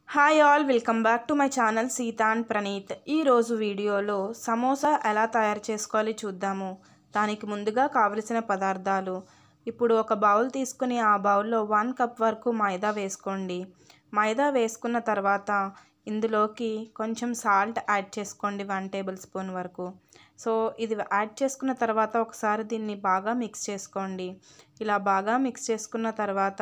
hi all welcome back to my channel Sita and Praneeth ఈరోజు వీడియోలో సమోసా ఎలా తయారు చేసుకోవాలి చూద్దాము దానికి ముందుగా కావలసిన పదార్థాలు ఇప్పుడు ఒక బౌల్ తీసుకుని ఆ బౌల్లో వన్ కప్ వరకు మైదా వేసుకోండి మైదా వేసుకున్న తర్వాత ఇందులోకి కొంచెం సాల్ట్ యాడ్ చేసుకోండి వన్ టేబుల్ స్పూన్ వరకు సో ఇది యాడ్ చేసుకున్న తర్వాత ఒకసారి దీన్ని బాగా మిక్స్ చేసుకోండి ఇలా బాగా మిక్స్ చేసుకున్న తర్వాత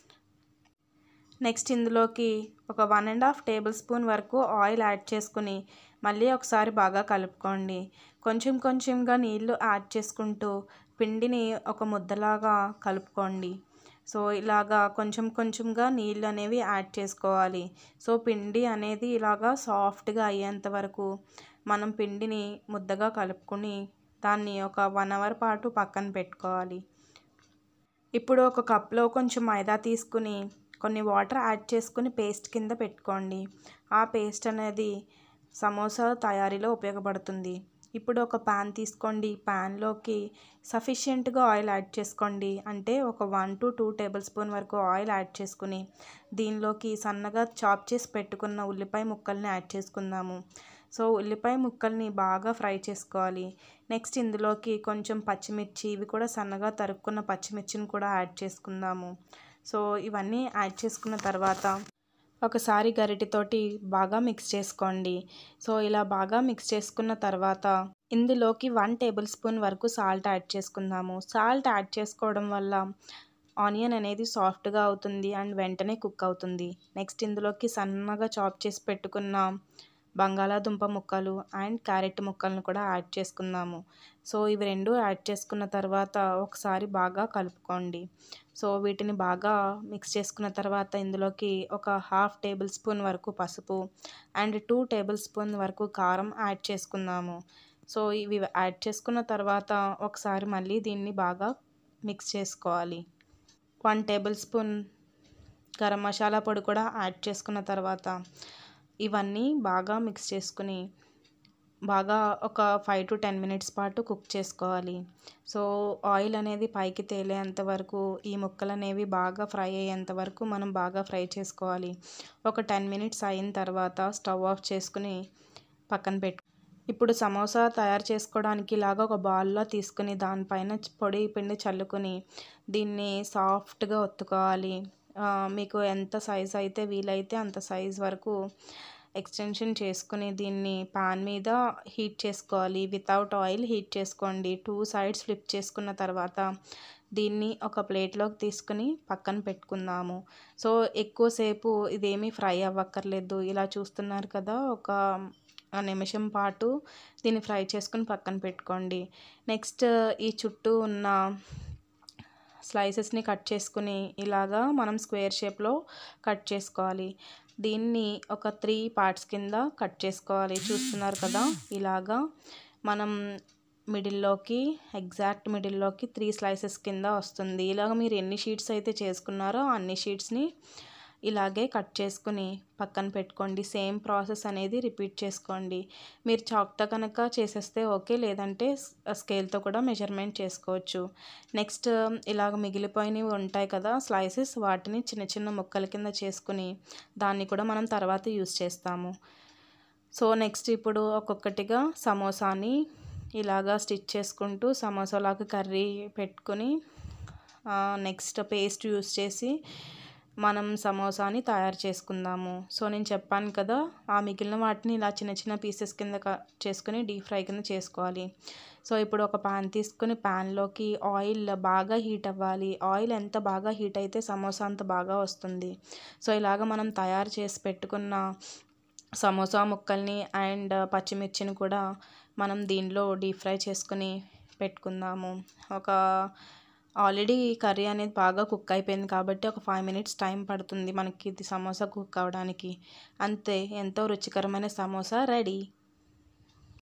నెక్స్ట్ ఇందులోకి ఒక one and half tablespoon వరకు ఆయిల్ యాడ్ చేసుకుని మళ్ళీ ఒకసారి బాగా కలుపుకోండి కొంచెం కొంచెంగా నీళ్లు యాడ్ చేసుకుంటూ పిండిని ఒక ముద్దలాగా కలుపుకోండి సో ఇలాగా కొంచెం కొంచెంగా నీళ్ళు అనేవి యాడ్ చేసుకోవాలి సో పిండి అనేది ఇలాగా సాఫ్ట్గా అయ్యేంత వరకు మనం పిండిని ముద్దగా కలుపుకొని దాన్ని ఒక వన్ అవర్ పాటు పక్కన పెట్టుకోవాలి ఇప్పుడు ఒక కప్లో కొంచెం మైదా తీసుకుని కొన్ని వాటర్ యాడ్ చేసుకుని పేస్ట్ కింద పెట్టుకోండి ఆ పేస్ట్ అనేది సమోసా తయారీలో ఉపయోగపడుతుంది ఇప్పుడు ఒక ప్యాన్ తీసుకోండి ప్యాన్లోకి సఫిషియెంట్గా ఆయిల్ యాడ్ చేసుకోండి అంటే ఒక one to two tablespoon వరకు ఆయిల్ యాడ్ చేసుకుని దీనిలోకి సన్నగా చాప్ చేసి పెట్టుకున్న ఉల్లిపాయ ముక్కల్ని యాడ్ చేసుకుందాము సో ఉల్లిపాయ ముక్కల్ని బాగా ఫ్రై చేసుకోవాలి నెక్స్ట్ ఇందులోకి కొంచెం పచ్చిమిర్చి ఇవి కూడా సన్నగా తరుక్కున్న పచ్చిమిర్చిని కూడా యాడ్ చేసుకుందాము సో ఇవన్నీ యాడ్ చేసుకున్న తర్వాత ఒకసారి గరిటెతోటి బాగా మిక్స్ చేసుకోండి సో ఇలా బాగా మిక్స్ చేసుకున్న తర్వాత ఇందులోకి వన్ టేబుల్ స్పూన్ వరకు సాల్ట్ యాడ్ చేసుకుందాము సాల్ట్ యాడ్ చేసుకోవడం వల్ల ఆనియన్ అనేది సాఫ్ట్గా అవుతుంది అండ్ వెంటనే కుక్ అవుతుంది నెక్స్ట్ ఇందులోకి సన్నగా చాప్ చేసి పెట్టుకున్న బంగాళాదుంప ముక్కలు అండ్ క్యారెట్ ముక్కలను కూడా యాడ్ చేసుకుందాము సో ఇవి రెండు యాడ్ చేసుకున్న తర్వాత ఒకసారి బాగా కలుపుకోండి సో వీటిని బాగా మిక్స్ చేసుకున్న తర్వాత ఇందులోకి ఒక హాఫ్ టేబుల్ స్పూన్ వరకు పసుపు అండ్ టూ టేబుల్ స్పూన్ వరకు కారం యాడ్ చేసుకుందాము సో ఇవి యాడ్ చేసుకున్న తర్వాత ఒకసారి మళ్ళీ దీన్ని బాగా మిక్స్ చేసుకోవాలి one tablespoon garam masala పొడి కూడా యాడ్ చేసుకున్న తర్వాత ఇవన్నీ బాగా మిక్స్ చేసుకుని బాగా ఒక ఫైవ్ టు టెన్ మినిట్స్ పాటు కుక్ చేసుకోవాలి సో ఆయిల్ అనేది పైకి తేలేంత వరకు ఈ ముక్కలు అనేవి బాగా ఫ్రై అయ్యేంత వరకు మనం బాగా ఫ్రై చేసుకోవాలి ఒక టెన్ మినిట్స్ అయిన తర్వాత స్టవ్ ఆఫ్ చేసుకుని పక్కన పెట్టు ఇప్పుడు సమోసా తయారు చేసుకోవడానికి ఇలాగ ఒక బాల్లో తీసుకుని దానిపైన పొడి పిండి చల్లుకొని దీన్ని సాఫ్ట్గా ఒత్తుకోవాలి మీకు ఎంత సైజ్ అయితే వీలైతే అంత సైజ్ వరకు ఎక్స్టెన్షన్ చేసుకుని దీన్ని పాన్ మీద హీట్ చేసుకోవాలి వితౌట్ ఆయిల్ హీట్ చేసుకోండి టూ సైడ్స్ ఫ్లిప్ చేసుకున్న తర్వాత దీన్ని ఒక ప్లేట్లోకి తీసుకుని పక్కన పెట్టుకుందాము సో ఎక్కువసేపు ఇదేమీ ఫ్రై అవ్వక్కర్లేదు ఇలా చూస్తున్నారు కదా ఒక నిమిషం పాటు దీన్ని ఫ్రై చేసుకుని పక్కన పెట్టుకోండి నెక్స్ట్ ఈ చుట్టూ ఉన్న స్లైసెస్ని కట్ చేసుకుని ఇలాగా మనం స్క్వేర్ షేప్లో కట్ చేసుకోవాలి దీన్ని ఒక త్రీ పార్ట్స్ కింద కట్ చేసుకోవాలి చూస్తున్నారు కదా ఇలాగా మనం మిడిల్లోకి ఎగ్జాక్ట్ మిడిల్లోకి త్రీ స్లైసెస్ కింద వస్తుంది ఇలాగ మీరు ఎన్ని షీట్స్ అయితే చేసుకున్నారో అన్ని షీట్స్ని ఇలాగే కట్ చేసుకుని పక్కన పెట్టుకోండి సేమ్ ప్రాసెస్ అనేది రిపీట్ చేసుకోండి మీరు చాక్తో కనుక చేసేస్తే ఓకే లేదంటే స్కేల్తో కూడా మెజర్మెంట్ చేసుకోవచ్చు నెక్స్ట్ ఇలాగ మిగిలిపోయినవి ఉంటాయి కదా స్లైసెస్ వాటిని చిన్న చిన్న ముక్కల కింద చేసుకుని దాన్ని కూడా మనం తర్వాత యూస్ చేస్తాము సో నెక్స్ట్ ఇప్పుడు ఒక్కొక్కటిగా సమోసాని ఇలాగా స్టిచ్ చేసుకుంటూ సమోసాలాగా కర్రీ పెట్టుకుని నెక్స్ట్ పేస్ట్ యూస్ చేసి మనం సమోసాని తయారు చేసుకుందాము సో నేను చెప్పాను కదా ఆ మిగిలిన వాటిని ఇలా చిన్న చిన్న పీసెస్ కింద చేసుకుని డీప్ ఫ్రై కింద చేసుకోవాలి సో ఇప్పుడు ఒక పాన్ తీసుకుని ప్యాన్లోకి ఆయిల్ బాగా హీట్ అవ్వాలి ఆయిల్ ఎంత బాగా హీట్ అయితే సమోసా అంత బాగా వస్తుంది సో ఇలాగ మనం తయారు చేసి పెట్టుకున్న సమోసా ముక్కల్ని అండ్ పచ్చిమిర్చిని కూడా మనం దీనిలో డీప్ ఫ్రై చేసుకుని పెట్టుకుందాము ఒక ఆల్రెడీ కర్రీ అనేది బాగా కుక్ అయిపోయింది కాబట్టి ఒక ఫైవ్ మినిట్స్ టైం పడుతుంది మనకి ఇది సమోసా కుక్ అవ్వడానికి అంతే ఎంతో రుచికరమైన సమోసా రెడీ